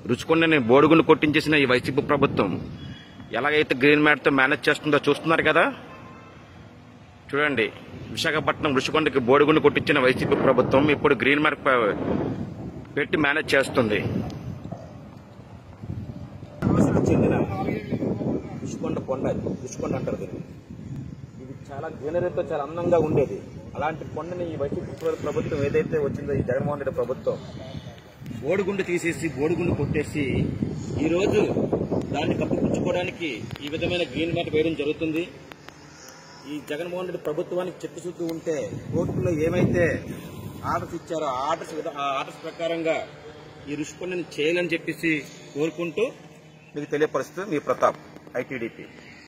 రుచికొండని బోడుగుండు కొట్టించేసిన ఈ వైసీపీ ప్రభుత్వం ఎలాగైతే గ్రీన్ మ్యాట్తో మేనేజ్ చేస్తుందో చూస్తున్నారు కదా చూడండి విశాఖపట్నం రుషికొండకి బోడిగుండు కొట్టించిన వైసీపీ ప్రభుత్వం ఇప్పుడు గ్రీన్ మ్యాట్ ప- పెట్టి మేనేజ్ చేస్తుంది చెందిన రుషికొండ కొండ రుషికొండ అంటారు దీన్ని ఇది చాలా గ్రీనరీతో చాలా అందంగా ఉండేది అలాంటి కొండని ఈ వైసీపీ ప్ర- ప్రభుత్వం ఏదైతే వచ్చిందో ఈ జగన్మోహన్ రెడ్డి ప్రభుత్వం బోడిగుండు తీసేసి బోడిగుండు కొట్టేసి ఈ రోజు దాన్ని కప్పిపుచ్చుకోవడానికి ఈ విధమైన గ్రీన్ మ్యాట్ వేయడం జరుగుతుంది ఈ జగన్మోహన్ రెడ్డి ప్రభుత్వానికి చిత్తశుద్ధి ఉంటే కోర్టులో ఏమైతే ఆర్డర్స్ ఇచ్చారో ఆ ఆర్డర్స్ విధ- ఆ ఆర్డర్స్ ప్రకారంగా ఈ రుషికొండని చేయాలని చెప్పేసి కోరుకుంటూ మీకు తెలియపరుస్తూ మీ ప్రతాప్ ఐటీడీపీ